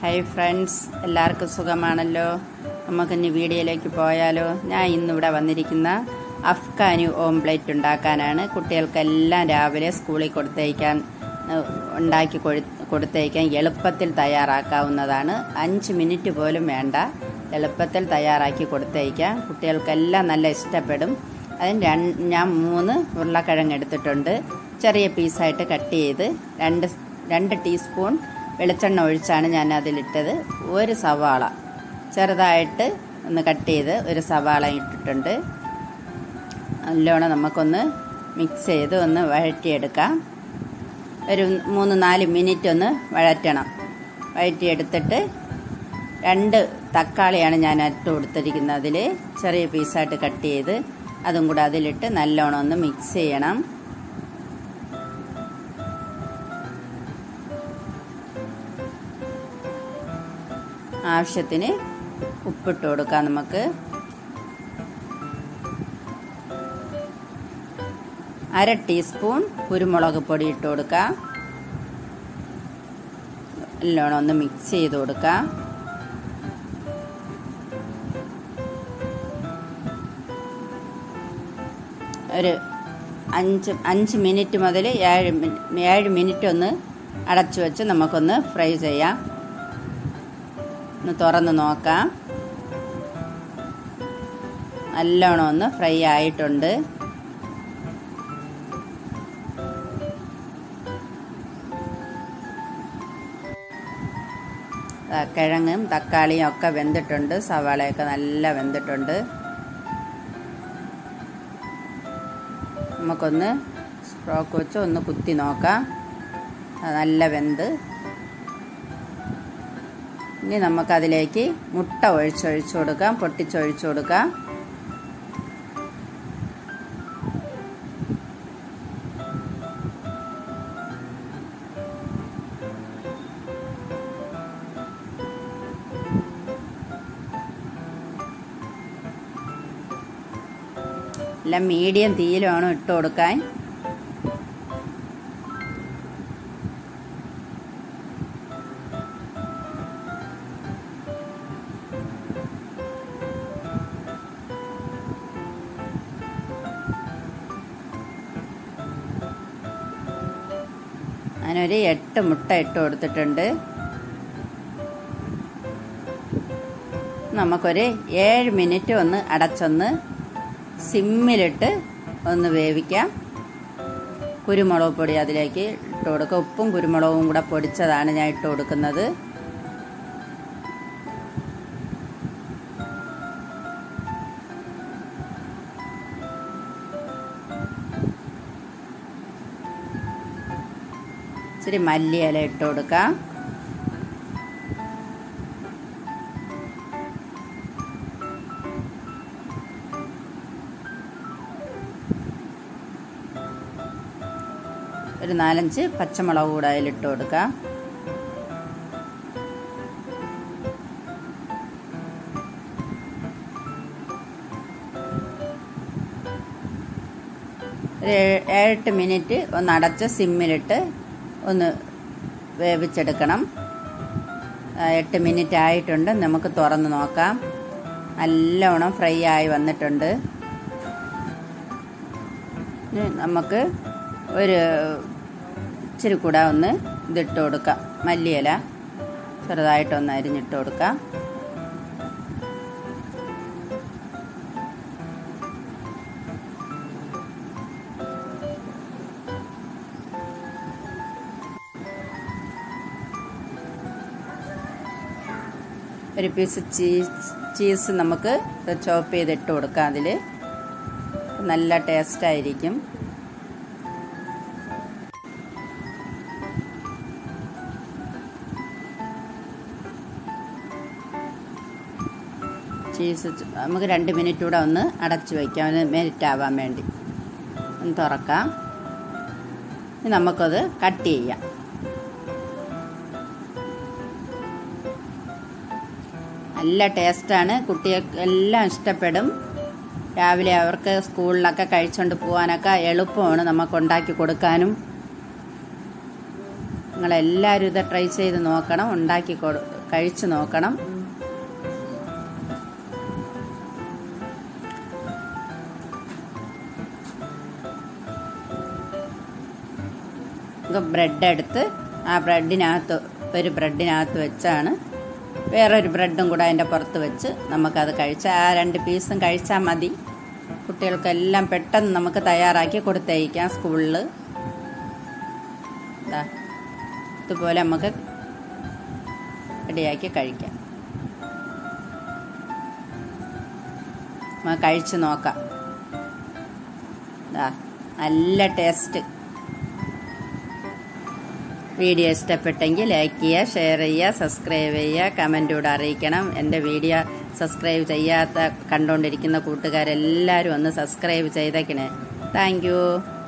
hi friends എല്ലാവർക്കും സുഖമാണല്ലോ നമുക്കിനി വീഡിയോയിലേക്ക് പോയാലോ ഞാൻ ഇന്നിവിടെ വന്നിരിക്കുന്ന അഫ്ഗാനി ഓംപ്ലേറ്റ് ഉണ്ടാക്കാനാണ് കുട്ടികൾക്കെല്ലാം രാവിലെ സ്കൂളിൽ കൊടുത്തയക്കാൻ ഏഹ്, ഉണ്ടാക്കി കൊടു- കൊടുത്തയക്കാൻ എളുപ്പത്തിൽ തയ്യാറാക്കാവുന്നതാണ് അഞ്ച് മിനിറ്റ് പോലും വേണ്ട എളുപ്പത്തിൽ തയ്യാറാക്കി കൊടുത്തയക്കാം കുട്ടികൾക്കെല്ലാം നല്ല ഇഷ്ടപ്പെടും അതിന് രണ്ട് ഞാൻ മൂന്ന് ഉരുളക്കിഴങ്ങ് എടുത്തിട്ടുണ്ട് ചെറിയ പീസായിട്ട് കട്ട് ചെയ്ത് രണ്ട് രണ്ട് ടീസ്പൂൺ വെളിച്ചെണ്ണ ഒഴിച്ചാണ് ഞാൻ അതിലിട്ടത് ഒരു സവാള ചെറുതായിട്ട് ഒന്ന് കട്ട് ചെയ്ത് ഒരു സവാള ഇട്ടിട്ടുണ്ട് നല്ലോണം നമുക്കൊന്ന് മിക്സ് ചെയ്ത് ഒന്ന് വഴറ്റിയെടുക്കാം ഒരു മൂന്ന് നാല് മിനിറ്റ് ഒന്ന് വഴറ്റണം വഴറ്റിയെടുത്തിട്ട് രണ്ട് തക്കാളിയാണ് ഞാൻ ഇട്ട് കൊടുത്തിരിക്കുന്നത് അതിൽ ചെറിയ പീസായിട്ട് കട്ട് ചെയ്ത് അതും കൂടെ അതിലിട്ട് നല്ലോണം ഒന്ന് മിക്സ് ചെയ്യണം ആവശ്യത്തിന് ഉപ്പിട്ട് കൊടുക്കാം നമുക്ക് അര ടീസ്പൂൺ കുരുമുളക് പൊടി ഇട്ട് കൊടുക്കാം നല്ലോണം ഒന്ന് മിക്സ് ചെയ്ത് കൊടുക്കാം ഒരു അഞ്ച് അഞ്ച് മിനിറ്റ് മുതൽ ഏഴ് മിനി- ഏഴ് മിനിറ്റ് ഒന്ന് അടച്ചു വെച്ച് നമുക്കൊന്ന് ഫ്രൈ ചെയ്യാം ഒന്ന് തുറന്ന് നോക്കാം നല്ലോണം ഒന്ന് ഫ്രൈ ആയിട്ടുണ്ട് ദാ കിഴങ്ങും തക്കാളിയും ഒക്കെ വെന്തിട്ടുണ്ട് സവാളയൊക്കെ നല്ല വെന്തിട്ടുണ്ട് നമുക്കൊന്ന് സ്ട്രോക്ക് വെച്ച് ഒന്ന് കുത്തി നോക്കാം അത് നല്ല വെന്ത് ഇനി നമുക്കതിലേക്ക് മുട്ട ഒഴിച്ചൊഴിച്ചു കൊടുക്കാം പൊട്ടിച്ചൊഴിച്ചു കൊടുക്കാം എല്ലാം മീഡിയം തീയിലാണ് ഇട്ട് കൊടുക്കാൻ അതിനൊരു എട്ട് മുട്ട ഇട്ട് കൊടുത്തിട്ടുണ്ട് നമുക്കൊരു ഏഴ് മിനിറ്റ് ഒന്ന് അടച്ചൊന്ന് സിമ്മിലിട്ട് ഒന്ന് വേവിക്കാം കുരുമുളക് പൊടി അതിലേക്ക് ഇട്ട് കൊടുക്കുക ഉപ്പും കുരുമുളകും കൂടെ പൊടിച്ചതാണ് ഞാൻ ഇട്ട് കൊടുക്കുന്നത് ഇച്ചിരി മല്ലിയില ഇട്ട് കൊടുക്കാം ഒരു നാലഞ്ച് പച്ചമുളക് കൂടെ അതിലിട്ട് കൊടുക്കാം ഒരു ഏ- ഏഴെട്ട് മിനിറ്റ് ഒന്ന് അടച്ച് സിമ്മിലിട്ട് ഒന്ന് വേവിച്ചെടുക്കണം ആ, എട്ട് മിനിറ്റ് ആയിട്ടുണ്ട് നമുക്ക് തുറന്ന് നോക്കാം നല്ലവണ്ണം ഫ്രൈ ആയി വന്നിട്ടുണ്ട് ഇനി നമുക്ക് ഒരു ഇച്ചിരി കൂടെ ഒന്ന് ഇതിട്ട് കൊടുക്കാം മല്ലിയില ചെറുതായിട്ടൊന്ന് അരിഞ്ഞിട്ട് കൊടുക്കാം ഒരു പീസ് ചീസ് ചീസ് നമുക്ക് ചോപ്പ് ചെയ്തിട്ട് കൊടുക്കാം അതിൽ നല്ല ടേസ്റ്റ് ആയിരിക്കും ചീസ് ച- നമുക്ക് രണ്ട് മിനിറ്റ് കൂടെ ഒന്ന് അടച്ചു വയ്ക്കാം ഒന്ന് മെൽറ്റ് ആവാൻ വേണ്ടി ഒന്ന് തുറക്കാം ഇനി നമുക്കത് കട്ട് ചെയ്യാം നല്ല ടേസ്റ്റാണ് കുട്ടികൾക്ക് എല്ലാം ഇഷ്ടപ്പെടും രാവിലെ അവർക്ക് സ്കൂളിലൊക്കെ കഴിച്ചുകൊണ്ട് പോകാനൊക്കെ എളുപ്പമാണ് നമുക്ക് ഉണ്ടാക്കി കൊടുക്കാനും നിങ്ങളെല്ലാവരും ഇത് ട്രൈ ചെയ്ത് നോക്കണം ഉണ്ടാക്കി കൊടു കഴിച്ചു നോക്കണം ബ്രെഡ് എടുത്ത് ആ ബ്രെഡിനകത്ത് ഒരു ബ്രെഡിനകത്ത് വെച്ചാണ് വേറൊരു ബ്രെഡും കൂടെ അതിൻ്റെ പുറത്ത് വെച്ച് നമുക്കത് കഴിച്ചാൽ ആ രണ്ട് പീസും കഴിച്ചാൽ മതി കുട്ടികൾക്കെല്ലാം പെട്ടെന്ന് നമുക്ക് തയ്യാറാക്കി കൊടുത്തയക്കാം സ്കൂളിൽ ഇതുപോലെ നമുക്ക് റെഡിയാക്കി കഴിക്കാം നമുക്ക് കഴിച്ച് നോക്കാം ദാ നല്ല ടേസ്റ്റ് വീഡിയോ ഇഷ്ടപ്പെട്ടെങ്കിൽ ലൈക്ക് ചെയ്യുക ഷെയർ ചെയ്യുക സബ്സ്ക്രൈബ് ചെയ്യുക കമൻറ്റൂടെ അറിയിക്കണം എൻ്റെ വീഡിയോ സബ്സ്ക്രൈബ് ചെയ്യാത്ത കണ്ടുകൊണ്ടിരിക്കുന്ന കൂട്ടുകാരെല്ലാവരും ഒന്ന് സബ്സ്ക്രൈബ് ചെയ്തേക്കണേ താങ്ക്